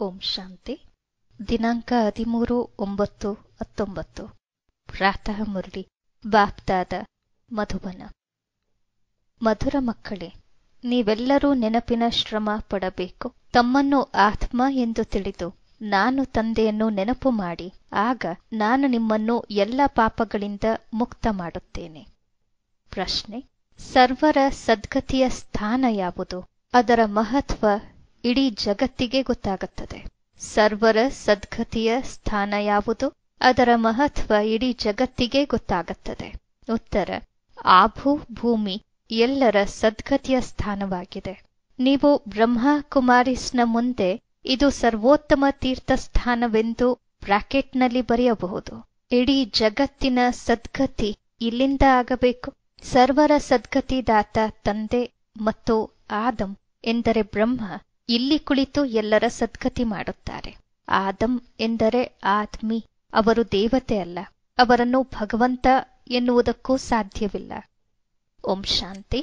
ಓಂ ಶಾಂತಿ ದಿನಾಂಕ ಹದಿಮೂರು ಒಂಬತ್ತು ಹತ್ತೊಂಬತ್ತು ಪ್ರಾತಃ ಮುರಳಿ ಬಾಪ್ದಾದ ಮಧುಬನ ಮಧುರ ಮಕ್ಕಳೇ ನೀವೆಲ್ಲರೂ ನೆನಪಿನ ಶ್ರಮ ಪಡಬೇಕು ತಮ್ಮನ್ನು ಆತ್ಮ ಎಂದು ತಿಳಿದು ನಾನು ತಂದೆಯನ್ನು ನೆನಪು ಮಾಡಿ ಆಗ ನಾನು ನಿಮ್ಮನ್ನು ಎಲ್ಲ ಪಾಪಗಳಿಂದ ಮುಕ್ತ ಮಾಡುತ್ತೇನೆ ಪ್ರಶ್ನೆ ಸರ್ವರ ಸದ್ಗತಿಯ ಸ್ಥಾನ ಯಾವುದು ಅದರ ಮಹತ್ವ ಇಡೀ ಜಗತ್ತಿಗೆ ಗೊತ್ತಾಗುತ್ತದೆ ಸರ್ವರ ಸದ್ಗತಿಯ ಸ್ಥಾನ ಯಾವುದು ಅದರ ಮಹತ್ವ ಇಡೀ ಜಗತ್ತಿಗೆ ಗೊತ್ತಾಗುತ್ತದೆ ಉತ್ತರ ಆಭು ಭೂಮಿ ಎಲ್ಲರ ಸದ್ಗತಿಯ ಸ್ಥಾನವಾಗಿದೆ ನೀವು ಬ್ರಹ್ಮ ಕುಮಾರಿಸ್ನ ಮುಂದೆ ಇದು ಸರ್ವೋತ್ತಮ ತೀರ್ಥಸ್ಥಾನವೆಂದು ಬ್ರಾಕೆಟ್ನಲ್ಲಿ ಬರೆಯಬಹುದು ಇಡೀ ಜಗತ್ತಿನ ಸದ್ಗತಿ ಇಲ್ಲಿಂದ ಆಗಬೇಕು ಸರ್ವರ ಸದ್ಗತಿದಾತ ತಂದೆ ಮತ್ತು ಆದಂ ಎಂದರೆ ಬ್ರಹ್ಮ ಇಲ್ಲಿ ಕುಳಿತು ಎಲ್ಲರ ಸದ್ಗತಿ ಮಾಡುತ್ತಾರೆ ಆದಂ ಎಂದರೆ ಆದ್ಮಿ ಅವರು ದೇವತೆ ಅಲ್ಲ ಅವರನ್ನು ಭಗವಂತ ಎನ್ನುವುದಕ್ಕೂ ಸಾಧ್ಯವಿಲ್ಲ ಓಂ ಶಾಂತಿ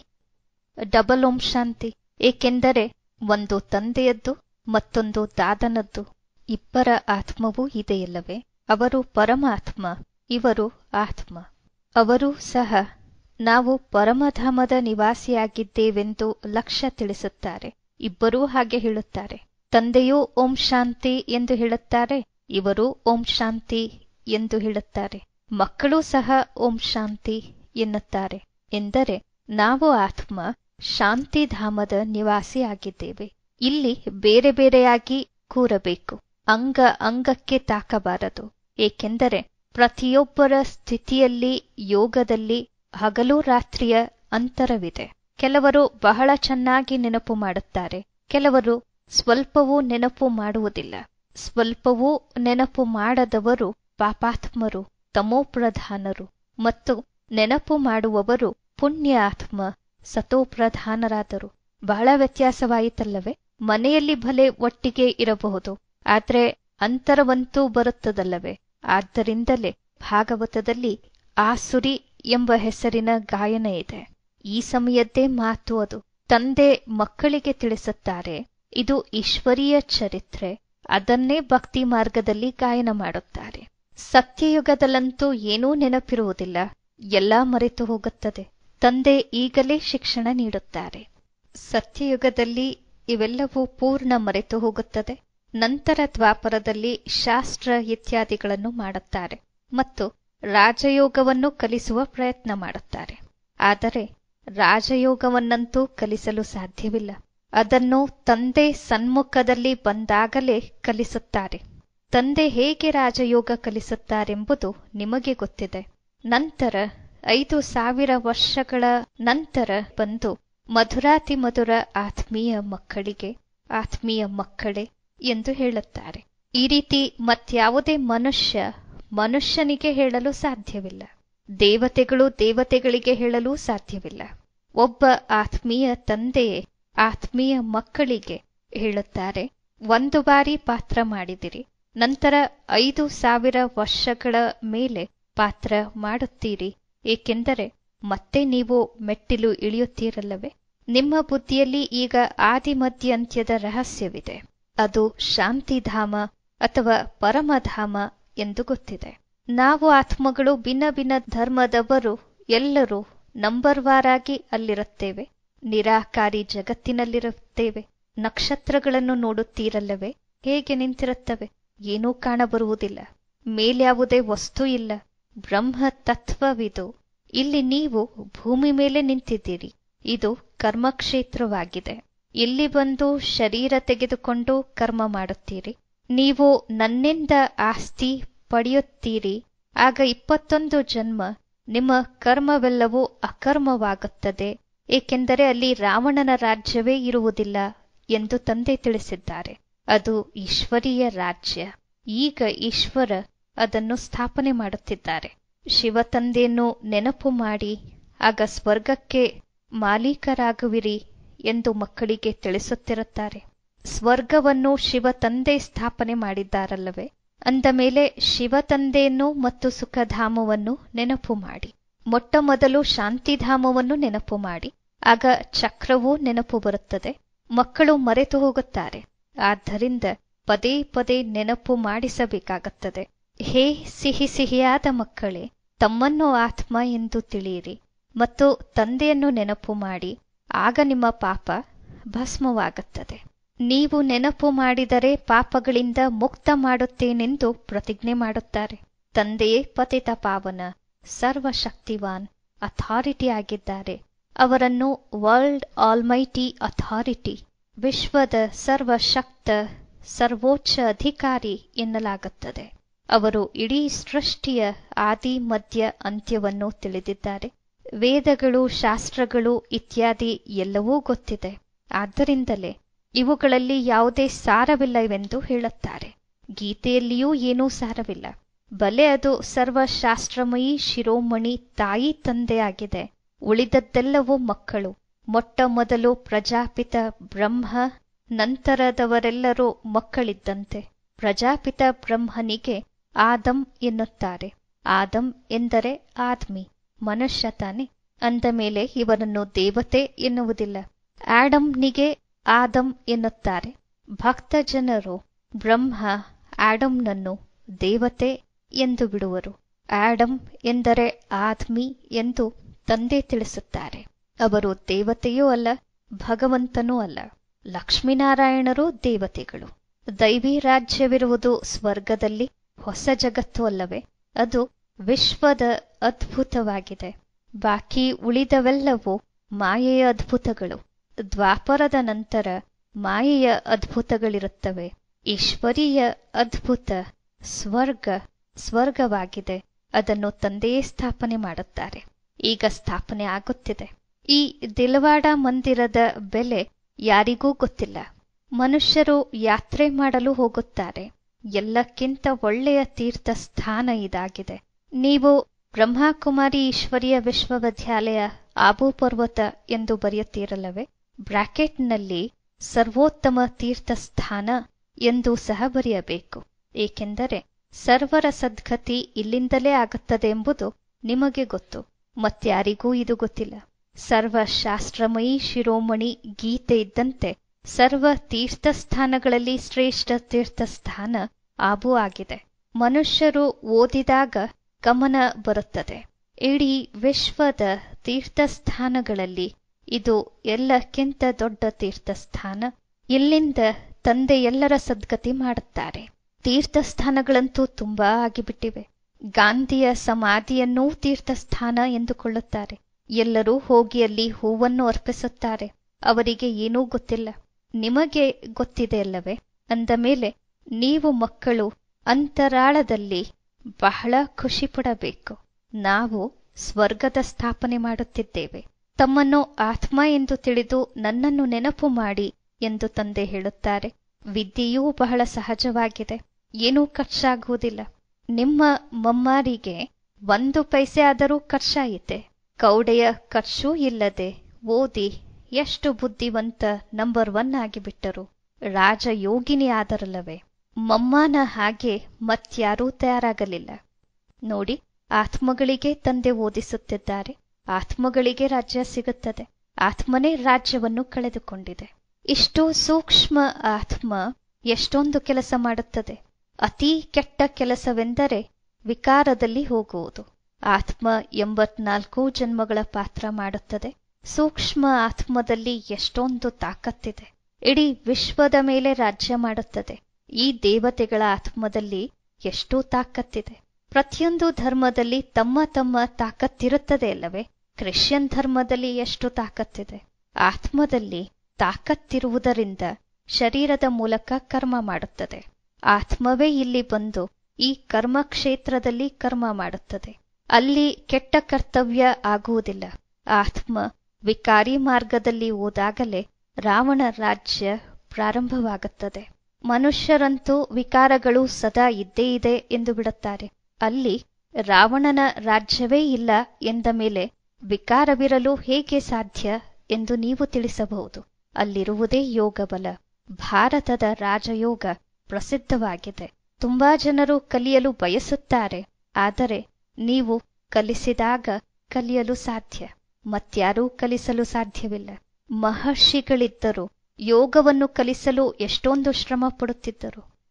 ಡಬಲ್ ಓಂ ಶಾಂತಿ ಏಕೆಂದರೆ ಒಂದು ತಂದೆಯದ್ದು ಮತ್ತೊಂದು ದಾದನದ್ದು ಇಬ್ಬರ ಆತ್ಮವೂ ಇದೆಯಲ್ಲವೇ ಅವರು ಪರಮಾತ್ಮ ಇವರು ಆತ್ಮ ಅವರೂ ಸಹ ನಾವು ಪರಮಧಾಮದ ನಿವಾಸಿಯಾಗಿದ್ದೇವೆಂದು ಲಕ್ಷ್ಯ ತಿಳಿಸುತ್ತಾರೆ ಇಬ್ಬರೂ ಹಾಗೆ ಹೇಳುತ್ತಾರೆ ತಂದೆಯೂ ಓಂ ಶಾಂತಿ ಎಂದು ಹೇಳುತ್ತಾರೆ ಇವರು ಓಂ ಶಾಂತಿ ಎಂದು ಹೇಳುತ್ತಾರೆ ಮಕ್ಕಳೂ ಸಹ ಓಂ ಶಾಂತಿ ಎನ್ನುತ್ತಾರೆ ಎಂದರೆ ನಾವು ಆತ್ಮ ಶಾಂತಿಧಾಮದ ನಿವಾಸಿಯಾಗಿದ್ದೇವೆ ಇಲ್ಲಿ ಬೇರೆ ಬೇರೆಯಾಗಿ ಕೂರಬೇಕು ಅಂಗ ಅಂಗಕ್ಕೆ ತಾಕಬಾರದು ಏಕೆಂದರೆ ಪ್ರತಿಯೊಬ್ಬರ ಸ್ಥಿತಿಯಲ್ಲಿ ಯೋಗದಲ್ಲಿ ಹಗಲು ರಾತ್ರಿಯ ಅಂತರವಿದೆ ಕೆಲವರು ಬಹಳ ಚೆನ್ನಾಗಿ ನೆನಪು ಮಾಡುತ್ತಾರೆ ಕೆಲವರು ಸ್ವಲ್ಪವೂ ನೆನಪು ಮಾಡುವುದಿಲ್ಲ ಸ್ವಲ್ಪವೂ ನೆನಪು ಮಾಡದವರು ಪಾಪಾತ್ಮರು ತಮೋಪ್ರಧಾನರು ಮತ್ತು ನೆನಪು ಮಾಡುವವರು ಪುಣ್ಯ ಆತ್ಮ ಸತೋಪ್ರಧಾನರಾದರು ಬಹಳ ವ್ಯತ್ಯಾಸವಾಯಿತಲ್ಲವೇ ಮನೆಯಲ್ಲಿ ಭಲೆ ಒಟ್ಟಿಗೆ ಇರಬಹುದು ಆದ್ರೆ ಅಂತರವಂತೂ ಬರುತ್ತದಲ್ಲವೇ ಆದ್ದರಿಂದಲೇ ಭಾಗವತದಲ್ಲಿ ಆಸುರಿ ಎಂಬ ಹೆಸರಿನ ಗಾಯನ ಇದೆ ಈ ಸಮಯದ್ದೇ ಮಾತು ಅದು ತಂದೆ ಮಕ್ಕಳಿಗೆ ತಿಳಿಸುತ್ತಾರೆ ಇದು ಈಶ್ವರೀಯ ಚರಿತ್ರೆ ಅದನ್ನೇ ಭಕ್ತಿ ಮಾರ್ಗದಲ್ಲಿ ಗಾಯನ ಮಾಡುತ್ತಾರೆ ಸತ್ಯಯುಗದಲ್ಲಂತೂ ಏನೂ ನೆನಪಿರುವುದಿಲ್ಲ ಎಲ್ಲ ಮರೆತು ಹೋಗುತ್ತದೆ ತಂದೆ ಈಗಲೇ ಶಿಕ್ಷಣ ನೀಡುತ್ತಾರೆ ಸತ್ಯಯುಗದಲ್ಲಿ ಇವೆಲ್ಲವೂ ಪೂರ್ಣ ಮರೆತು ಹೋಗುತ್ತದೆ ನಂತರ ದ್ವಾಪರದಲ್ಲಿ ಶಾಸ್ತ್ರ ಇತ್ಯಾದಿಗಳನ್ನು ಮಾಡುತ್ತಾರೆ ಮತ್ತು ರಾಜಯೋಗವನ್ನು ಕಲಿಸುವ ಪ್ರಯತ್ನ ಮಾಡುತ್ತಾರೆ ಆದರೆ ರಾಜಯೋಗವನ್ನಂತೂ ಕಲಿಸಲು ಸಾಧ್ಯವಿಲ್ಲ ಅದನ್ನು ತಂದೆ ಸನ್ಮುಖದಲ್ಲಿ ಬಂದಾಗಲೇ ಕಲಿಸುತ್ತಾರೆ ತಂದೆ ಹೇಗೆ ರಾಜಯೋಗ ಕಲಿಸುತ್ತಾರೆಂಬುದು ನಿಮಗೆ ಗೊತ್ತಿದೆ ನಂತರ ಐದು ಸಾವಿರ ವರ್ಷಗಳ ನಂತರ ಬಂದು ಮಧುರಾತಿ ಮಧುರ ಆತ್ಮೀಯ ಮಕ್ಕಳಿಗೆ ಆತ್ಮೀಯ ಮಕ್ಕಳೇ ಎಂದು ಹೇಳುತ್ತಾರೆ ಈ ರೀತಿ ಮತ್ಯಾವುದೇ ಮನುಷ್ಯ ಮನುಷ್ಯನಿಗೆ ಹೇಳಲು ಸಾಧ್ಯವಿಲ್ಲ ದೇವತೆಗಳು ದೇವತೆಗಳಿಗೆ ಹೇಳಲು ಸಾಧ್ಯವಿಲ್ಲ ಒಬ್ಬ ಆತ್ಮೀಯ ತಂದೆಯೇ ಆತ್ಮೀಯ ಮಕ್ಕಳಿಗೆ ಹೇಳುತ್ತಾರೆ ಒಂದು ಬಾರಿ ಪಾತ್ರ ಮಾಡಿದಿರಿ ನಂತರ ಐದು ಸಾವಿರ ವರ್ಷಗಳ ಮೇಲೆ ಪಾತ್ರ ಮಾಡುತ್ತೀರಿ ಏಕೆಂದರೆ ಮತ್ತೆ ನೀವು ಮೆಟ್ಟಿಲು ಇಳಿಯುತ್ತೀರಲ್ಲವೇ ನಿಮ್ಮ ಬುದ್ಧಿಯಲ್ಲಿ ಈಗ ಆದಿಮಧ್ಯಾಂತ್ಯದ ರಹಸ್ಯವಿದೆ ಅದು ಶಾಂತಿಧಾಮ ಅಥವಾ ಪರಮಧಾಮ ಎಂದು ಗೊತ್ತಿದೆ ನಾವು ಆತ್ಮಗಳು ಭಿನ್ನ ಭಿನ್ನ ಧರ್ಮದವರು ಎಲ್ಲರೂ ನಂಬರ್ ವಾರಾಗಿ ಅಲ್ಲಿರುತ್ತೇವೆ ನಿರಾಕಾರಿ ಜಗತ್ತಿನಲ್ಲಿರುತ್ತೇವೆ ನಕ್ಷತ್ರಗಳನ್ನು ನೋಡುತ್ತೀರಲ್ಲವೇ ಹೇಗೆ ನಿಂತಿರುತ್ತವೆ ಏನೂ ಕಾಣಬರುವುದಿಲ್ಲ ಮೇಲ್ಯಾವುದೇ ವಸ್ತು ಇಲ್ಲ ಬ್ರಹ್ಮ ತತ್ವವಿದು ಇಲ್ಲಿ ನೀವು ಭೂಮಿ ಮೇಲೆ ನಿಂತಿದ್ದೀರಿ ಇದು ಕರ್ಮಕ್ಷೇತ್ರವಾಗಿದೆ ಇಲ್ಲಿ ಬಂದು ಶರೀರ ತೆಗೆದುಕೊಂಡು ಕರ್ಮ ಮಾಡುತ್ತೀರಿ ನೀವು ನನ್ನಿಂದ ಆಸ್ತಿ ಪಡೆಯುತ್ತೀರಿ ಆಗ ಇಪ್ಪತ್ತೊಂದು ಜನ್ಮ ನಿಮ್ಮ ಕರ್ಮವೆಲ್ಲವೂ ಅಕರ್ಮವಾಗುತ್ತದೆ ಏಕೆಂದರೆ ಅಲ್ಲಿ ರಾವಣನ ರಾಜ್ಯವೇ ಇರುವುದಿಲ್ಲ ಎಂದು ತಂದೆ ತಿಳಿಸಿದ್ದಾರೆ ಅದು ಈಶ್ವರೀಯ ರಾಜ್ಯ ಈಗ ಈಶ್ವರ ಅದನ್ನು ಸ್ಥಾಪನೆ ಮಾಡುತ್ತಿದ್ದಾರೆ ಶಿವ ತಂದೆಯನ್ನು ನೆನಪು ಮಾಡಿ ಆಗ ಸ್ವರ್ಗಕ್ಕೆ ಮಾಲೀಕರಾಗುವಿರಿ ಎಂದು ಮಕ್ಕಳಿಗೆ ತಿಳಿಸುತ್ತಿರುತ್ತಾರೆ ಸ್ವರ್ಗವನ್ನು ಶಿವ ತಂದೆ ಸ್ಥಾಪನೆ ಮಾಡಿದ್ದಾರಲ್ಲವೇ ಅಂದ ಮೇಲೆ ಶಿವ ತಂದೆಯನ್ನು ಮತ್ತು ಸುಖಧಾಮವನ್ನು ನೆನಪು ಮಾಡಿ ಮೊಟ್ಟ ಮೊದಲು ಶಾಂತಿಧಾಮವನ್ನು ನೆನಪು ಮಾಡಿ ಆಗ ಚಕ್ರವೂ ನೆನಪು ಬರುತ್ತದೆ ಮಕ್ಕಳು ಮರೆತು ಹೋಗುತ್ತಾರೆ ಆದ್ದರಿಂದ ಪದೇ ಪದೇ ನೆನಪು ಮಾಡಿಸಬೇಕಾಗುತ್ತದೆ ಹೇ ಸಿಹಿ ಸಿಹಿಯಾದ ಮಕ್ಕಳೇ ತಮ್ಮನ್ನು ಆತ್ಮ ಎಂದು ತಿಳಿಯಿರಿ ಮತ್ತು ತಂದೆಯನ್ನು ನೆನಪು ಮಾಡಿ ಆಗ ನಿಮ್ಮ ಪಾಪ ಭಸ್ಮವಾಗುತ್ತದೆ ನೀವು ನೆನಪು ಮಾಡಿದರೆ ಪಾಪಗಳಿಂದ ಮುಕ್ತ ಮಾಡುತ್ತೇನೆಂದು ಪ್ರತಿಜ್ಞೆ ಮಾಡುತ್ತಾರೆ ತಂದೆಯೇ ಪತಿತ ಪಾವನ ಸರ್ವಶಕ್ತಿವಾನ್ ಅಥಾರಿಟಿ ಆಗಿದ್ದಾರೆ ಅವರನ್ನು ವರ್ಲ್ಡ್ ಆಲ್ಮೈಟಿ ಅಥಾರಿಟಿ ವಿಶ್ವದ ಸರ್ವಶಕ್ತ ಸರ್ವೋಚ್ಚ ಅಧಿಕಾರಿ ಎನ್ನಲಾಗುತ್ತದೆ ಅವರು ಇಡೀ ಸೃಷ್ಟಿಯ ಆದಿ ಮಧ್ಯ ಅಂತ್ಯವನ್ನು ತಿಳಿದಿದ್ದಾರೆ ವೇದಗಳು ಶಾಸ್ತ್ರಗಳು ಇತ್ಯಾದಿ ಎಲ್ಲವೂ ಗೊತ್ತಿದೆ ಆದ್ದರಿಂದಲೇ ಇವುಗಳಲ್ಲಿ ಯಾವುದೇ ಸಾರವಿಲ್ಲವೆಂದು ಹೇಳುತ್ತಾರೆ ಗೀತೆಯಲ್ಲಿಯೂ ಏನೂ ಸಾರವಿಲ್ಲ ಬಲೆ ಅದು ಸರ್ವಶಾಸ್ತ್ರಮಯಿ ಶಿರೋಮಣಿ ತಾಯಿ ತಂದೆಯಾಗಿದೆ ಉಳಿದದ್ದೆಲ್ಲವೂ ಮಕ್ಕಳು ಮೊಟ್ಟ ಮೊದಲು ಪ್ರಜಾಪಿತ ಬ್ರಹ್ಮ ನಂತರದವರೆಲ್ಲರೂ ಮಕ್ಕಳಿದ್ದಂತೆ ಪ್ರಜಾಪಿತ ಬ್ರಹ್ಮನಿಗೆ ಆದಂ ಎನ್ನುತ್ತಾರೆ ಆದಂ ಎಂದರೆ ಆದ್ಮಿ ಮನುಷ್ಯ ತಾನೆ ಅಂದ ಮೇಲೆ ಇವರನ್ನು ದೇವತೆ ಎನ್ನುವುದಿಲ್ಲ ಆಡಂನಿಗೆ ಆದಂ ಎನ್ನುತ್ತಾರೆ ಭಕ್ತ ಜನರು ಬ್ರಹ್ಮ ಆಡಂನನ್ನು ದೇವತೆ ಎಂದು ಬಿಡುವರು ಆಡಮ್ ಎಂದರೆ ಆದ್ಮಿ ಎಂದು ತಂದೆ ತಿಳಿಸುತ್ತಾರೆ ಅವರು ದೇವತೆಯೂ ಅಲ್ಲ ಭಗವಂತನೂ ಅಲ್ಲ ಲಕ್ಷ್ಮೀನಾರಾಯಣರು ದೇವತೆಗಳು ದೈವಿ ರಾಜ್ಯವಿರುವುದು ಸ್ವರ್ಗದಲ್ಲಿ ಹೊಸ ಜಗತ್ತು ಅಲ್ಲವೇ ಅದು ವಿಶ್ವದ ಅದ್ಭುತವಾಗಿದೆ ಬಾಕಿ ಉಳಿದವೆಲ್ಲವೂ ಮಾಯೆಯ ಅದ್ಭುತಗಳು ದ್ವಾಪರದ ನಂತರ ಮಾಯೆಯ ಅದ್ಭುತಗಳಿರುತ್ತವೆ ಈಶ್ವರೀಯ ಅದ್ಭುತ ಸ್ವರ್ಗ ಸ್ವರ್ಗವಾಗಿದೆ ಅದನ್ನು ತಂದೆಯೇ ಸ್ಥಾಪನೆ ಮಾಡುತ್ತಾರೆ ಈಗ ಸ್ಥಾಪನೆ ಆಗುತ್ತಿದೆ ಈ ದಿಲವಾಡ ಮಂದಿರದ ಬೆಲೆ ಯಾರಿಗೂ ಗೊತ್ತಿಲ್ಲ ಮನುಷ್ಯರು ಯಾತ್ರೆ ಮಾಡಲು ಹೋಗುತ್ತಾರೆ ಎಲ್ಲಕ್ಕಿಂತ ಒಳ್ಳೆಯ ತೀರ್ಥ ಸ್ಥಾನ ಇದಾಗಿದೆ ನೀವು ಬ್ರಹ್ಮಕುಮಾರಿ ಈಶ್ವರಿಯ ವಿಶ್ವವಿದ್ಯಾಲಯ ಆಬು ಪರ್ವತ ಎಂದು ಬರೆಯುತ್ತೀರಲ್ಲವೇ ಬ್ರಾಕೆಟ್ನಲ್ಲಿ ಸರ್ವೋತ್ತಮ ತೀರ್ಥ ಸ್ಥಾನ ಎಂದು ಸಹ ಬರೆಯಬೇಕು ಏಕೆಂದರೆ ಸರ್ವರ ಸದ್ಗತಿ ಇಲ್ಲಿಂದಲೇ ಆಗುತ್ತದೆ ಎಂಬುದು ನಿಮಗೆ ಗೊತ್ತು ಮತ್ಯಾರಿಗೂ ಇದು ಗೊತ್ತಿಲ್ಲ ಸರ್ವಶಾಸ್ತ್ರಮಯಿ ಶಿರೋಮಣಿ ಗೀತೆ ಇದ್ದಂತೆ ಸರ್ವ ತೀರ್ಥಸ್ಥಾನಗಳಲ್ಲಿ ಶ್ರೇಷ್ಠ ತೀರ್ಥಸ್ಥಾನ ಆಬು ಆಗಿದೆ ಮನುಷ್ಯರು ಓದಿದಾಗ ಗಮನ ಬರುತ್ತದೆ ಇಡೀ ವಿಶ್ವದ ತೀರ್ಥಸ್ಥಾನಗಳಲ್ಲಿ ಇದು ಎಲ್ಲಕ್ಕಿಂತ ದೊಡ್ಡ ತೀರ್ಥಸ್ಥಾನ ಇಲ್ಲಿಂದ ತಂದೆ ಎಲ್ಲರ ಸದ್ಗತಿ ಮಾಡುತ್ತಾರೆ ತೀರ್ಥಸ್ಥಾನಗಳಂತೂ ತುಂಬಾ ಆಗಿಬಿಟ್ಟಿವೆ ಗಾಂಧಿಯ ಸಮಾಧಿಯನ್ನೂ ತೀರ್ಥಸ್ಥಾನ ಎಂದುಕೊಳ್ಳುತ್ತಾರೆ ಎಲ್ಲರೂ ಹೋಗಿ ಅಲ್ಲಿ ಹೂವನ್ನು ಅರ್ಪಿಸುತ್ತಾರೆ ಅವರಿಗೆ ಏನೂ ಗೊತ್ತಿಲ್ಲ ನಿಮಗೆ ಗೊತ್ತಿದೆ ಅಲ್ಲವೇ ಅಂದ ಮೇಲೆ ನೀವು ಮಕ್ಕಳು ಅಂತರಾಳದಲ್ಲಿ ಬಹಳ ಖುಷಿ ಪಡಬೇಕು ನಾವು ಸ್ವರ್ಗದ ಸ್ಥಾಪನೆ ಮಾಡುತ್ತಿದ್ದೇವೆ ತಮ್ಮನ್ನು ಆತ್ಮ ಎಂದು ತಿಳಿದು ನನ್ನನ್ನು ನೆನಪು ಮಾಡಿ ಎಂದು ತಂದೆ ಹೇಳುತ್ತಾರೆ ವಿದ್ಯೆಯೂ ಬಹಳ ಸಹಜವಾಗಿದೆ ಏನೂ ಖರ್ಚಾಗುವುದಿಲ್ಲ ನಿಮ್ಮ ಮಮ್ಮಾರಿಗೆ ಒಂದು ಪೈಸೆ ಆದರೂ ಖರ್ಚಾಯಿತೆ ಕೌಡೆಯ ಖರ್ಚೂ ಇಲ್ಲದೆ ಓದಿ ಎಷ್ಟು ಬುದ್ಧಿವಂತ ನಂಬರ್ ಒನ್ ಆಗಿಬಿಟ್ಟರು ರಾಜಯೋಗಿನಿ ಆದರಲ್ಲವೇ ಮಮ್ಮಾನ ಹಾಗೆ ಮತ್ಯಾರೂ ತಯಾರಾಗಲಿಲ್ಲ ನೋಡಿ ಆತ್ಮಗಳಿಗೆ ತಂದೆ ಓದಿಸುತ್ತಿದ್ದಾರೆ ಆತ್ಮಗಳಿಗೆ ರಾಜ್ಯ ಸಿಗುತ್ತದೆ ಆತ್ಮನೇ ರಾಜ್ಯವನ್ನು ಕಳೆದುಕೊಂಡಿದೆ ಇಷ್ಟು ಸೂಕ್ಷ್ಮ ಆತ್ಮ ಎಷ್ಟೊಂದು ಕೆಲಸ ಮಾಡುತ್ತದೆ ಅತೀ ಕೆಟ್ಟ ಕೆಲಸವೆಂದರೆ ವಿಕಾರದಲ್ಲಿ ಹೋಗುವುದು ಆತ್ಮ ಎಂಬತ್ನಾಲ್ಕು ಜನ್ಮಗಳ ಪಾತ್ರ ಮಾಡುತ್ತದೆ ಸೂಕ್ಷ್ಮ ಆತ್ಮದಲ್ಲಿ ಎಷ್ಟೊಂದು ತಾಕತ್ತಿದೆ ಇಡೀ ವಿಶ್ವದ ಮೇಲೆ ರಾಜ್ಯ ಮಾಡುತ್ತದೆ ಈ ದೇವತೆಗಳ ಆತ್ಮದಲ್ಲಿ ಎಷ್ಟೋ ತಾಕತ್ತಿದೆ ಪ್ರತಿಯೊಂದು ಧರ್ಮದಲ್ಲಿ ತಮ್ಮ ತಮ್ಮ ತಾಕತ್ತಿರುತ್ತದೆ ಅಲ್ಲವೇ ಕ್ರಿಶ್ಚಿಯನ್ ಧರ್ಮದಲ್ಲಿ ಎಷ್ಟು ತಾಕತ್ತಿದೆ ಆತ್ಮದಲ್ಲಿ ತಾಕತ್ತಿರುವುದರಿಂದ ಶರೀರದ ಮೂಲಕ ಕರ್ಮ ಮಾಡುತ್ತದೆ ಆತ್ಮವೇ ಇಲ್ಲಿ ಬಂದು ಈ ಕರ್ಮ ಕ್ಷೇತ್ರದಲ್ಲಿ ಕರ್ಮ ಮಾಡುತ್ತದೆ ಅಲ್ಲಿ ಕೆಟ್ಟ ಕರ್ತವ್ಯ ಆಗುವುದಿಲ್ಲ ಆತ್ಮ ವಿಕಾರಿ ಮಾರ್ಗದಲ್ಲಿ ಹೋದಾಗಲೇ ರಾವಣ ರಾಜ್ಯ ಪ್ರಾರಂಭವಾಗುತ್ತದೆ ಮನುಷ್ಯರಂತೂ ವಿಕಾರಗಳು ಸದಾ ಇದ್ದೇ ಇದೆ ಎಂದು ಬಿಡುತ್ತಾರೆ ಅಲ್ಲಿ ರಾವಣನ ರಾಜ್ಯವೇ ಇಲ್ಲ ಎಂದ ಮೇಲೆ ವಿಕಾರವಿರಲು ಹೇಗೆ ಸಾಧ್ಯ ಎಂದು ನೀವು ತಿಳಿಸಬಹುದು ಅಲ್ಲಿರುವುದೇ ಯೋಗಬಲ ಭಾರತದ ರಾಜಯೋಗ ಪ್ರಸಿದ್ಧವಾಗಿದೆ ತುಂಬಾ ಜನರು ಕಲಿಯಲು ಬಯಸುತ್ತಾರೆ ಆದರೆ ನೀವು ಕಲಿಸಿದಾಗ ಕಲಿಯಲು ಸಾಧ್ಯ ಮತ್ಯಾರೂ ಕಲಿಸಲು ಸಾಧ್ಯವಿಲ್ಲ ಮಹರ್ಷಿಗಳಿದ್ದರು ಯೋಗವನ್ನು ಕಲಿಸಲು ಎಷ್ಟೊಂದು ಶ್ರಮ ಪಡುತ್ತಿದ್ದರು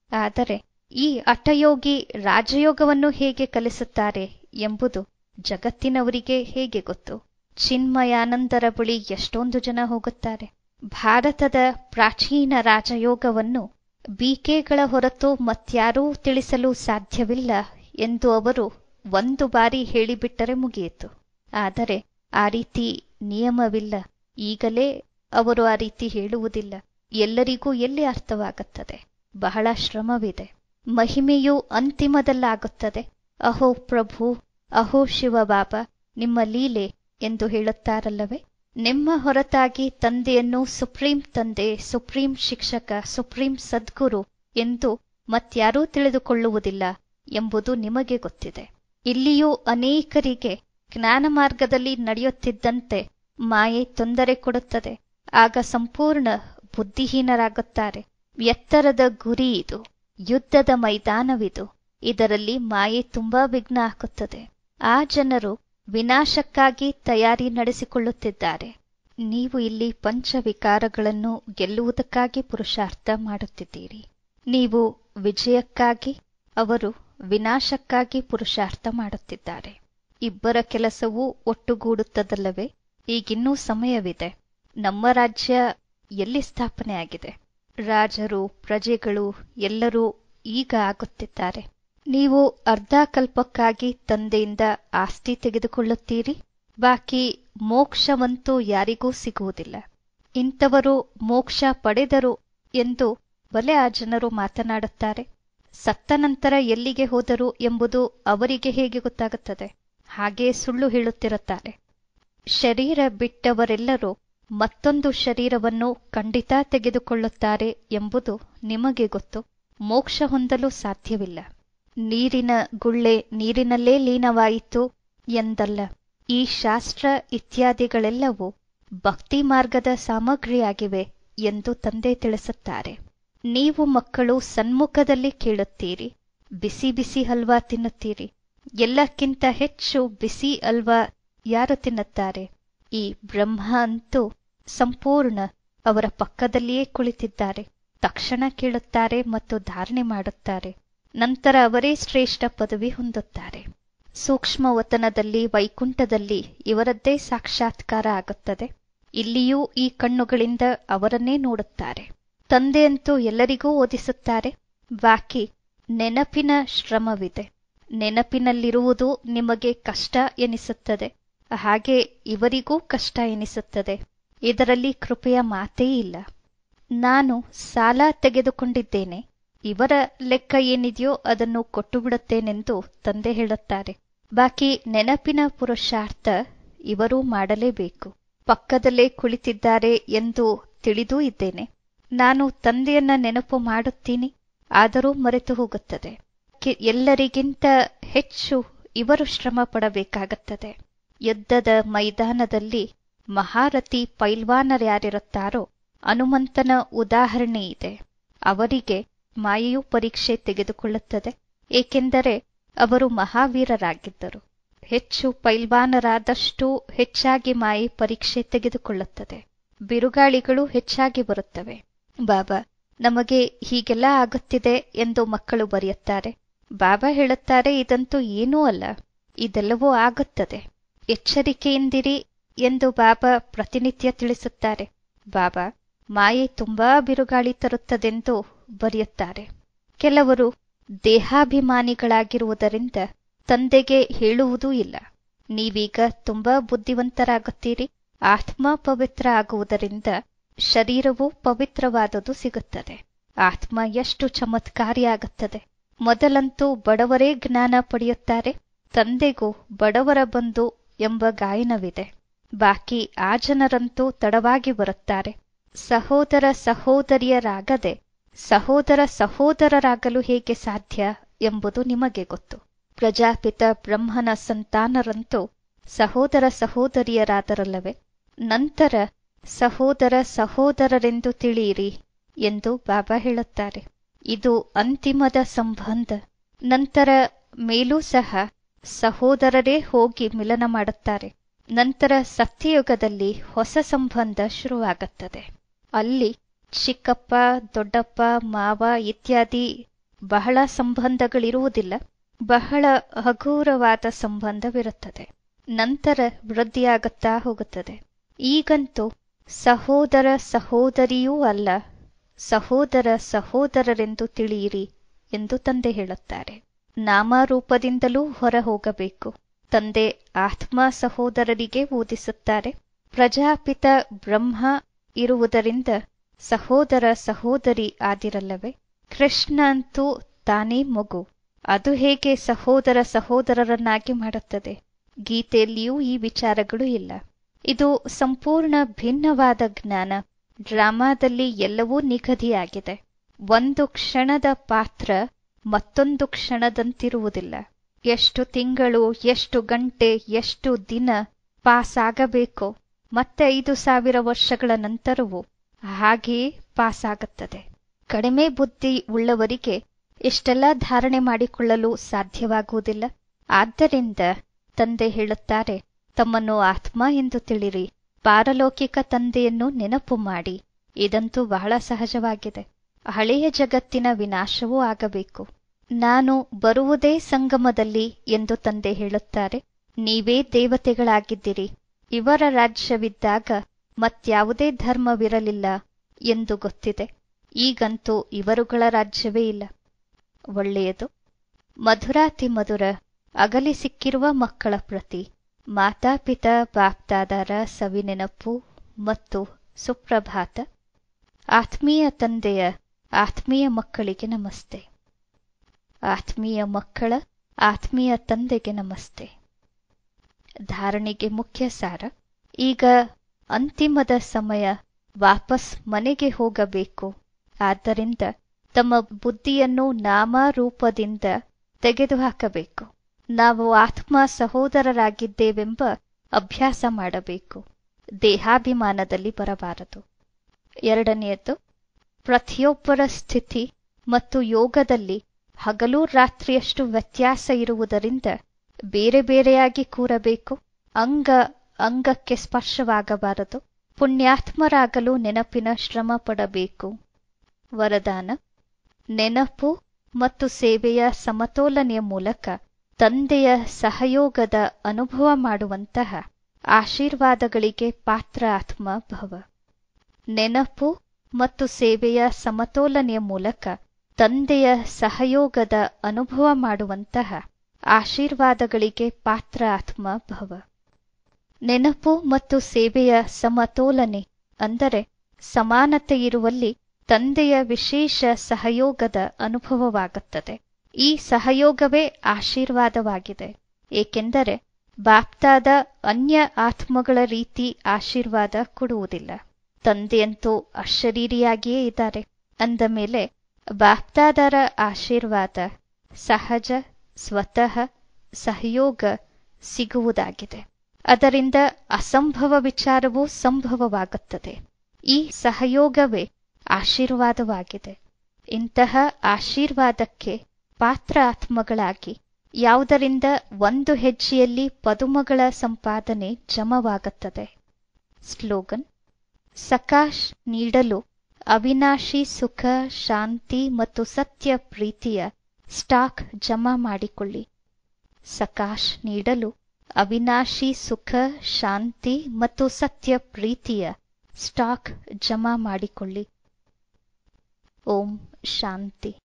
ಆದರೆ ಈ ಹಠಯೋಗಿ ರಾಜಯೋಗವನ್ನು ಹೇಗೆ ಕಲಿಸುತ್ತಾರೆ ಎಂಬುದು ಜಗತ್ತಿನವರಿಗೆ ಹೇಗೆ ಗೊತ್ತು ಚಿನ್ಮಯಾನಂದರ ಬಳಿ ಎಷ್ಟೊಂದು ಜನ ಹೋಗುತ್ತಾರೆ ಭಾರತದ ಪ್ರಾಚೀನ ರಾಜಯೋಗವನ್ನು ಬಿಕೆಗಳ ಹೊರತು ಮತ್ಯಾರೂ ತಿಳಿಸಲು ಸಾಧ್ಯವಿಲ್ಲ ಎಂದು ಅವರು ಒಂದು ಬಾರಿ ಹೇಳಿಬಿಟ್ಟರೆ ಮುಗಿಯಿತು ಆದರೆ ಆ ರೀತಿ ನಿಯಮವಿಲ್ಲ ಈಗಲೇ ಅವರು ಆ ರೀತಿ ಹೇಳುವುದಿಲ್ಲ ಎಲ್ಲರಿಗೂ ಎಲ್ಲಿ ಅರ್ಥವಾಗುತ್ತದೆ ಬಹಳ ಶ್ರಮವಿದೆ ಮಹಿಮೆಯು ಅಂತಿಮದಲ್ಲಾಗುತ್ತದೆ ಅಹೋ ಪ್ರಭು ಅಹೋ ಶಿವಬಾಬಾ ನಿಮ್ಮ ಲೀಲೆ ಎಂದು ಹೇಳುತ್ತಾರಲ್ಲವೇ ನಿಮ್ಮ ಹೊರತಾಗಿ ತಂದೆಯನ್ನು ಸುಪ್ರೀಂ ತಂದೆ ಸುಪ್ರೀಂ ಶಿಕ್ಷಕ ಸುಪ್ರೀಂ ಸದ್ಗುರು ಎಂದು ಮತ್ಯಾರೂ ತಿಳಿದುಕೊಳ್ಳುವುದಿಲ್ಲ ಎಂಬುದು ನಿಮಗೆ ಗೊತ್ತಿದೆ ಇಲ್ಲಿಯೂ ಅನೇಕರಿಗೆ ಜ್ಞಾನ ಮಾರ್ಗದಲ್ಲಿ ನಡೆಯುತ್ತಿದ್ದಂತೆ ಮಾಯೆ ತೊಂದರೆ ಕೊಡುತ್ತದೆ ಆಗ ಸಂಪೂರ್ಣ ಬುದ್ಧಿಹೀನರಾಗುತ್ತಾರೆ ಎತ್ತರದ ಗುರಿ ಇದು ಯುದ್ಧದ ಮೈದಾನವಿದು ಇದರಲ್ಲಿ ಮಾಯೆ ತುಂಬಾ ವಿಘ್ನ ಹಾಕುತ್ತದೆ ಆ ಜನರು ವಿನಾಶಕ್ಕಾಗಿ ತಯಾರಿ ನಡೆಸಿಕೊಳ್ಳುತ್ತಿದ್ದಾರೆ ನೀವು ಇಲ್ಲಿ ಪಂಚವಿಕಾರಗಳನ್ನು ಗೆಲ್ಲುವುದಕ್ಕಾಗಿ ಪುರುಷಾರ್ಥ ಮಾಡುತ್ತಿದ್ದೀರಿ ನೀವು ವಿಜಯಕ್ಕಾಗಿ ಅವರು ವಿನಾಶಕ್ಕಾಗಿ ಪುರುಷಾರ್ಥ ಮಾಡುತ್ತಿದ್ದಾರೆ ಇಬ್ಬರ ಕೆಲಸವೂ ಒಟ್ಟುಗೂಡುತ್ತದಲ್ಲವೇ ಈಗಿನ್ನೂ ಸಮಯವಿದೆ ನಮ್ಮ ರಾಜ್ಯ ಎಲ್ಲಿ ಸ್ಥಾಪನೆ ಆಗಿದೆ ರಾಜರು ಪ್ರಜೆಗಳು ಎಲ್ಲರೂ ಈಗ ಆಗುತ್ತಿದ್ದಾರೆ ನೀವು ಅರ್ಧಕಲ್ಪಕ್ಕಾಗಿ ತಂದೆಯಿಂದ ಆಸ್ತಿ ತೆಗೆದುಕೊಳ್ಳುತ್ತೀರಿ ಬಾಕಿ ಮೋಕ್ಷವಂತೂ ಯಾರಿಗೂ ಸಿಗುವುದಿಲ್ಲ ಇಂಥವರು ಮೋಕ್ಷ ಪಡೆದರು ಎಂದು ಬಲೆ ಆ ಜನರು ಮಾತನಾಡುತ್ತಾರೆ ಸತ್ತ ನಂತರ ಎಲ್ಲಿಗೆ ಹೋದರು ಎಂಬುದು ಅವರಿಗೆ ಹೇಗೆ ಗೊತ್ತಾಗುತ್ತದೆ ಹಾಗೇ ಸುಳ್ಳು ಹೇಳುತ್ತಿರುತ್ತಾರೆ ಶರೀರ ಬಿಟ್ಟವರೆಲ್ಲರೂ ಮತ್ತೊಂದು ಶರೀರವನ್ನು ಖಂಡಿತ ತೆಗೆದುಕೊಳ್ಳುತ್ತಾರೆ ಎಂಬುದು ನಿಮಗೆ ಗೊತ್ತು ಮೋಕ್ಷ ಹೊಂದಲು ಸಾಧ್ಯವಿಲ್ಲ ನೀರಿನ ಗುಳ್ಳೆ ನೀರಿನಲ್ಲೇ ಲೀನವಾಯಿತು ಎಂದಲ್ಲ ಈ ಶಾಸ್ತ್ರ ಇತ್ಯಾದಿಗಳೆಲ್ಲವೂ ಭಕ್ತಿ ಮಾರ್ಗದ ಸಾಮಗ್ರಿಯಾಗಿವೆ ಎಂದು ತಂದೆ ತಿಳಿಸುತ್ತಾರೆ ನೀವು ಮಕ್ಕಳು ಸನ್ಮುಖದಲ್ಲಿ ಕೇಳುತ್ತೀರಿ ಬಿಸಿ ಬಿಸಿ ಹಲ್ವಾ ತಿನ್ನುತ್ತೀರಿ ಎಲ್ಲಕ್ಕಿಂತ ಹೆಚ್ಚು ಬಿಸಿ ಹಲ್ವಾ ಯಾರು ತಿನ್ನುತ್ತಾರೆ ಈ ಬ್ರಹ್ಮ ಅಂತೂ ಸಂಪೂರ್ಣ ಅವರ ಪಕ್ಕದಲ್ಲಿಯೇ ಕುಳಿತಿದ್ದಾರೆ ತಕ್ಷಣ ಕೇಳುತ್ತಾರೆ ಮತ್ತು ಧಾರಣೆ ಮಾಡುತ್ತಾರೆ ನಂತರ ಅವರೇ ಶ್ರೇಷ್ಠ ಪದವಿ ಹೊಂದುತ್ತಾರೆ ಸೂಕ್ಷ್ಮವತನದಲ್ಲಿ ವೈಕುಂಠದಲ್ಲಿ ಇವರದ್ದೇ ಸಾಕ್ಷಾತ್ಕಾರ ಆಗುತ್ತದೆ ಇಲ್ಲಿಯೂ ಈ ಕಣ್ಣುಗಳಿಂದ ಅವರನ್ನೇ ನೋಡುತ್ತಾರೆ ತಂದೆಯಂತೂ ಎಲ್ಲರಿಗೂ ಓದಿಸುತ್ತಾರೆ ಬಾಕಿ ನೆನಪಿನ ಶ್ರಮವಿದೆ ನೆನಪಿನಲ್ಲಿರುವುದು ನಿಮಗೆ ಕಷ್ಟ ಎನಿಸುತ್ತದೆ ಹಾಗೆ ಇವರಿಗೂ ಕಷ್ಟ ಎನಿಸುತ್ತದೆ ಇದರಲ್ಲಿ ಕೃಪೆಯ ಮಾತೇ ಇಲ್ಲ ನಾನು ಸಾಲ ತೆಗೆದುಕೊಂಡಿದ್ದೇನೆ ಇವರ ಲೆಕ್ಕ ಏನಿದೆಯೋ ಅದನ್ನು ಕೊಟ್ಟು ಬಿಡುತ್ತೇನೆಂದು ತಂದೆ ಹೇಳುತ್ತಾರೆ ಬಾಕಿ ನೆನಪಿನ ಪುರುಷಾರ್ಥ ಇವರೂ ಮಾಡಲೇಬೇಕು ಪಕ್ಕದಲ್ಲೇ ಕುಳಿತಿದ್ದಾರೆ ಎಂದು ತಿಳಿದೂ ಇದ್ದೇನೆ ನಾನು ತಂದೆಯನ್ನ ನೆನಪು ಮಾಡುತ್ತೀನಿ ಆದರೂ ಮರೆತು ಹೋಗುತ್ತದೆ ಎಲ್ಲರಿಗಿಂತ ಹೆಚ್ಚು ಇವರು ಶ್ರಮ ಪಡಬೇಕಾಗುತ್ತದೆ ಯುದ್ಧದ ಮೈದಾನದಲ್ಲಿ ಮಹಾರಥಿ ಪೈಲ್ವಾನರ್ಯಾರಿರುತ್ತಾರೋ ಹನುಮಂತನ ಉದಾಹರಣೆ ಇದೆ ಅವರಿಗೆ ಮಾಯೆಯು ಪರೀಕ್ಷೆ ತೆಗೆದುಕೊಳ್ಳುತ್ತದೆ ಏಕೆಂದರೆ ಅವರು ಮಹಾವೀರರಾಗಿದ್ದರು ಹೆಚ್ಚು ಪೈಲ್ವಾನರಾದಷ್ಟು ಹೆಚ್ಚಾಗಿ ಮಾಯೆ ಪರೀಕ್ಷೆ ತೆಗೆದುಕೊಳ್ಳುತ್ತದೆ ಬಿರುಗಾಳಿಗಳು ಹೆಚ್ಚಾಗಿ ಬರುತ್ತವೆ ಬಾಬಾ ನಮಗೆ ಹೀಗೆಲ್ಲ ಆಗುತ್ತಿದೆ ಎಂದು ಮಕ್ಕಳು ಬರೆಯುತ್ತಾರೆ ಬಾಬಾ ಹೇಳುತ್ತಾರೆ ಇದಂತೂ ಏನೂ ಅಲ್ಲ ಇದೆಲ್ಲವೂ ಆಗುತ್ತದೆ ಎಚ್ಚರಿಕೆಯಿಂದಿರಿ ಎಂದು ಬಾಬಾ ಪ್ರತಿನಿತ್ಯ ತಿಳಿಸುತ್ತಾರೆ ಬಾಬಾ ಮಾಯೆ ತುಂಬಾ ಬಿರುಗಾಳಿ ತರುತ್ತದೆಂದು ಬರೆಯುತ್ತಾರೆ ಕೆಲವರು ದೇಹಾಭಿಮಾನಿಗಳಾಗಿರುವುದರಿಂದ ತಂದೆಗೆ ಹೇಳುವುದೂ ಇಲ್ಲ ನೀವೀಗ ತುಂಬಾ ಬುದ್ಧಿವಂತರಾಗುತ್ತೀರಿ ಆತ್ಮ ಪವಿತ್ರ ಆಗುವುದರಿಂದ ಶರೀರವು ಪವಿತ್ರವಾದುದು ಸಿಗುತ್ತದೆ ಆತ್ಮ ಎಷ್ಟು ಚಮತ್ಕಾರಿಯಾಗುತ್ತದೆ ಮೊದಲಂತೂ ಬಡವರೇ ಜ್ಞಾನ ಪಡೆಯುತ್ತಾರೆ ತಂದೆಗೂ ಬಡವರ ಬಂಧು ಎಂಬ ಗಾಯನವಿದೆ ಬಾಕಿ ಆ ಜನರಂತೂ ತಡವಾಗಿ ಬರುತ್ತಾರೆ ಸಹೋದರ ಸಹೋದರಿಯರಾಗದೆ ಸಹೋದರ ಸಹೋದರರಾಗಲು ಹೇಗೆ ಸಾಧ್ಯ ಎಂಬುದು ನಿಮಗೆ ಗೊತ್ತು ಪ್ರಜಾಪಿತ ಬ್ರಹ್ಮನ ಸಂತಾನರಂತೂ ಸಹೋದರ ಸಹೋದರಿಯರಾದರಲ್ಲವೇ ನಂತರ ಸಹೋದರ ಸಹೋದರರೆಂದು ತಿಳಿಯಿರಿ ಎಂದು ಬಾಬಾ ಹೇಳುತ್ತಾರೆ ಇದು ಅಂತಿಮದ ಸಂಬಂಧ ನಂತರ ಮೇಲೂ ಸಹ ಸಹೋದರರೇ ಹೋಗಿ ಮಿಲನ ಮಾಡುತ್ತಾರೆ ನಂತರ ಸತ್ಯಯುಗದಲ್ಲಿ ಹೊಸ ಸಂಬಂಧ ಶುರುವಾಗುತ್ತದೆ ಅಲ್ಲಿ ಚಿಕ್ಕಪ್ಪ ದೊಡ್ಡಪ್ಪ ಮಾವ ಇತ್ಯಾದಿ ಬಹಳ ಸಂಬಂಧಗಳಿರುವುದಿಲ್ಲ ಬಹಳ ಹಗೂರವಾದ ಸಂಬಂಧವಿರುತ್ತದೆ ನಂತರ ವೃದ್ಧಿಯಾಗುತ್ತಾ ಹೋಗುತ್ತದೆ ಈಗಂತೂ ಸಹೋದರ ಸಹೋದರಿಯೂ ಅಲ್ಲ ಸಹೋದರ ಸಹೋದರರೆಂದು ತಿಳಿಯಿರಿ ಎಂದು ತಂದೆ ಹೇಳುತ್ತಾರೆ ನಾಮರೂಪದಿಂದಲೂ ಹೊರ ಹೋಗಬೇಕು ತಂದೆ ಆತ್ಮ ಸಹೋದರರಿಗೆ ಓದಿಸುತ್ತಾರೆ ಪ್ರಜಾಪಿತ ಬ್ರಹ್ಮ ಇರುವುದರಿಂದ ಸಹೋದರ ಸಹೋದರಿ ಆದಿರಲ್ಲವೇ ಕೃಷ್ಣ ಅಂತೂ ತಾನೇ ಮಗು ಅದು ಹೇಗೆ ಸಹೋದರ ಸಹೋದರರನ್ನಾಗಿ ಮಾಡುತ್ತದೆ ಗೀತೆಯಲ್ಲಿಯೂ ಈ ವಿಚಾರಗಳು ಇಲ್ಲ ಇದು ಸಂಪೂರ್ಣ ಭಿನ್ನವಾದ ಜ್ಞಾನ ಡ್ರಾಮಾದಲ್ಲಿ ಎಲ್ಲವೂ ನಿಗದಿಯಾಗಿದೆ ಒಂದು ಕ್ಷಣದ ಪಾತ್ರ ಮತ್ತೊಂದು ಕ್ಷಣದಂತಿರುವುದಿಲ್ಲ ಎಷ್ಟು ತಿಂಗಳು ಎಷ್ಟು ಗಂಟೆ ಎಷ್ಟು ದಿನ ಪಾಸ್ ಆಗಬೇಕೋ ಮತ್ತೆ ಐದು ಸಾವಿರ ವರ್ಷಗಳ ನಂತರವೂ ಹಾಗೆಯೇ ಪಾಸ್ ಆಗುತ್ತದೆ ಕಡಿಮೆ ಬುದ್ಧಿ ಉಳ್ಳವರಿಗೆ ಇಷ್ಟೆಲ್ಲ ಧಾರಣೆ ಮಾಡಿಕೊಳ್ಳಲು ಸಾಧ್ಯವಾಗುವುದಿಲ್ಲ ಆದ್ದರಿಂದ ತಂದೆ ಹೇಳುತ್ತಾರೆ ತಮ್ಮನ್ನು ಆತ್ಮ ಎಂದು ತಿಳಿರಿ ಪಾರಲೌಕಿಕ ತಂದೆಯನ್ನು ನೆನಪು ಮಾಡಿ ಇದಂತೂ ಬಹಳ ಸಹಜವಾಗಿದೆ ಹಳೆಯ ಜಗತ್ತಿನ ವಿನಾಶವೂ ಆಗಬೇಕು ನಾನು ಬರುವುದೇ ಸಂಗಮದಲ್ಲಿ ಎಂದು ತಂದೆ ಹೇಳುತ್ತಾರೆ ನೀವೇ ದೇವತೆಗಳಾಗಿದ್ದಿರಿ ಇವರ ರಾಜ್ಯವಿದ್ದಾಗ ಮತ್ಯಾವುದೇ ಧರ್ಮವಿರಲಿಲ್ಲ ಎಂದು ಗೊತ್ತಿದೆ ಈಗಂತೂ ಇವರುಗಳ ರಾಜ್ಯವೇ ಇಲ್ಲ ಒಳ್ಳೆಯದು ಮಧುರಾತಿ ಮಧುರ ಅಗಲಿ ಸಿಕ್ಕಿರುವ ಮಕ್ಕಳ ಪ್ರತಿ ಮಾತಾಪಿತಾ ಬಾಪ್ದಾದರ ಸವಿನೆನಪು ಮತ್ತು ಸುಪ್ರಭಾತ ಆತ್ಮೀಯ ತಂದೆಯ ಆತ್ಮೀಯ ಮಕ್ಕಳಿಗೆ ನಮಸ್ತೆ ಆತ್ಮೀಯ ಮಕ್ಕಳ ಆತ್ಮೀಯ ತಂದೆಗೆ ನಮಸ್ತೆ ಧಾರಣೆಗೆ ಮುಖ್ಯ ಸಾರ ಈಗ ಅಂತಿಮದ ಸಮಯ ವಾಪಸ್ ಮನೆಗೆ ಹೋಗಬೇಕು ಆದ್ದರಿಂದ ತಮ್ಮ ಬುದ್ಧಿಯನ್ನು ನಾಮರೂಪದಿಂದ ತೆಗೆದುಹಾಕಬೇಕು ನಾವು ಆತ್ಮ ಸಹೋದರರಾಗಿದ್ದೇವೆಂಬ ಅಭ್ಯಾಸ ಮಾಡಬೇಕು ದೇಹಾಭಿಮಾನದಲ್ಲಿ ಬರಬಾರದು ಎರಡನೆಯದು ಪ್ರತಿಯೊಬ್ಬರ ಸ್ಥಿತಿ ಮತ್ತು ಯೋಗದಲ್ಲಿ ಹಗಲು ರಾತ್ರಿಯಷ್ಟು ವ್ಯತ್ಯಾಸ ಇರುವುದರಿಂದ ಬೇರೆ ಬೇರೆಯಾಗಿ ಕೂರಬೇಕು ಅಂಗ ಅಂಗಕ್ಕೆ ಸ್ಪರ್ಶವಾಗಬಾರದು ಪುಣ್ಯಾತ್ಮರಾಗಲು ನೆನಪಿನ ಶ್ರಮ ಪಡಬೇಕು ವರದಾನ ನೆನಪು ಮತ್ತು ಸೇವೆಯ ಸಮತೋಲನೆಯ ಮೂಲಕ ತಂದೆಯ ಸಹಯೋಗದ ಅನುಭವ ಮಾಡುವಂತಹ ಆಶೀರ್ವಾದಗಳಿಗೆ ಪಾತ್ರ ಆತ್ಮ ಭವ ನೆನಪು ಮತ್ತು ಸೇವೆಯ ಸಮತೋಲನೆಯ ಮೂಲಕ ತಂದೆಯ ಸಹಯೋಗದ ಅನುಭವ ಮಾಡುವಂತಹ ಆಶೀರ್ವಾದಗಳಿಗೆ ಪಾತ್ರ ಆತ್ಮ ಭವ ನೆನಪು ಮತ್ತು ಸೇವೆಯ ಸಮತೋಲನೆ ಅಂದರೆ ಸಮಾನತೆ ಇರುವಲ್ಲಿ ತಂದೆಯ ವಿಶೇಷ ಸಹಯೋಗದ ಅನುಭವವಾಗುತ್ತದೆ ಈ ಸಹಯೋಗವೇ ಆಶೀರ್ವಾದವಾಗಿದೆ ಏಕೆಂದರೆ ಬಾಪ್ತಾದ ಅನ್ಯ ಆತ್ಮಗಳ ರೀತಿ ಆಶೀರ್ವಾದ ಕೊಡುವುದಿಲ್ಲ ತಂದೆಯಂತೂ ಅಶರೀರಿಯಾಗಿಯೇ ಇದ್ದಾರೆ ಅಂದ ಮೇಲೆ ಬಾಪ್ತಾದರ ಆಶೀರ್ವಾದ ಸಹಜ ಸ್ವತಃ ಸಹಯೋಗ ಸಿಗುವುದಾಗಿದೆ ಅದರಿಂದ ಅಸಂಭವ ವಿಚಾರವೂ ಸಂಭವವಾಗುತ್ತದೆ ಈ ಸಹಯೋಗವೇ ಆಶೀರ್ವಾದವಾಗಿದೆ ಇಂತಹ ಆಶೀರ್ವಾದಕ್ಕೆ ಪಾತ್ರ ಆತ್ಮಗಳಾಗಿ ಯಾವುದರಿಂದ ಒಂದು ಹೆಜ್ಜೆಯಲ್ಲಿ ಪದುಮಗಳ ಸಂಪಾದನೆ ಜಮವಾಗುತ್ತದೆ ಸ್ಲೋಗನ್ ಸಕಾಶ್ ನೀಡಲು ಅವಿನಾಶಿ ಸುಖ ಶಾಂತಿ ಮತ್ತು ಸತ್ಯ ಪ್ರೀತಿಯ ಸ್ಟಾಕ್ ಜಮಾ ಮಾಡಿಕೊಳ್ಳಿ ಸಕಾಶ್ ನೀಡಲು ಅವಿನಾಶಿ ಸುಖ ಶಾಂತಿ ಮತ್ತು ಸತ್ಯ ಪ್ರೀತಿಯ ಸ್ಟಾಕ್ ಜಮಾ ಮಾಡಿಕೊಳ್ಳಿ ಓಂ ಶಾಂತಿ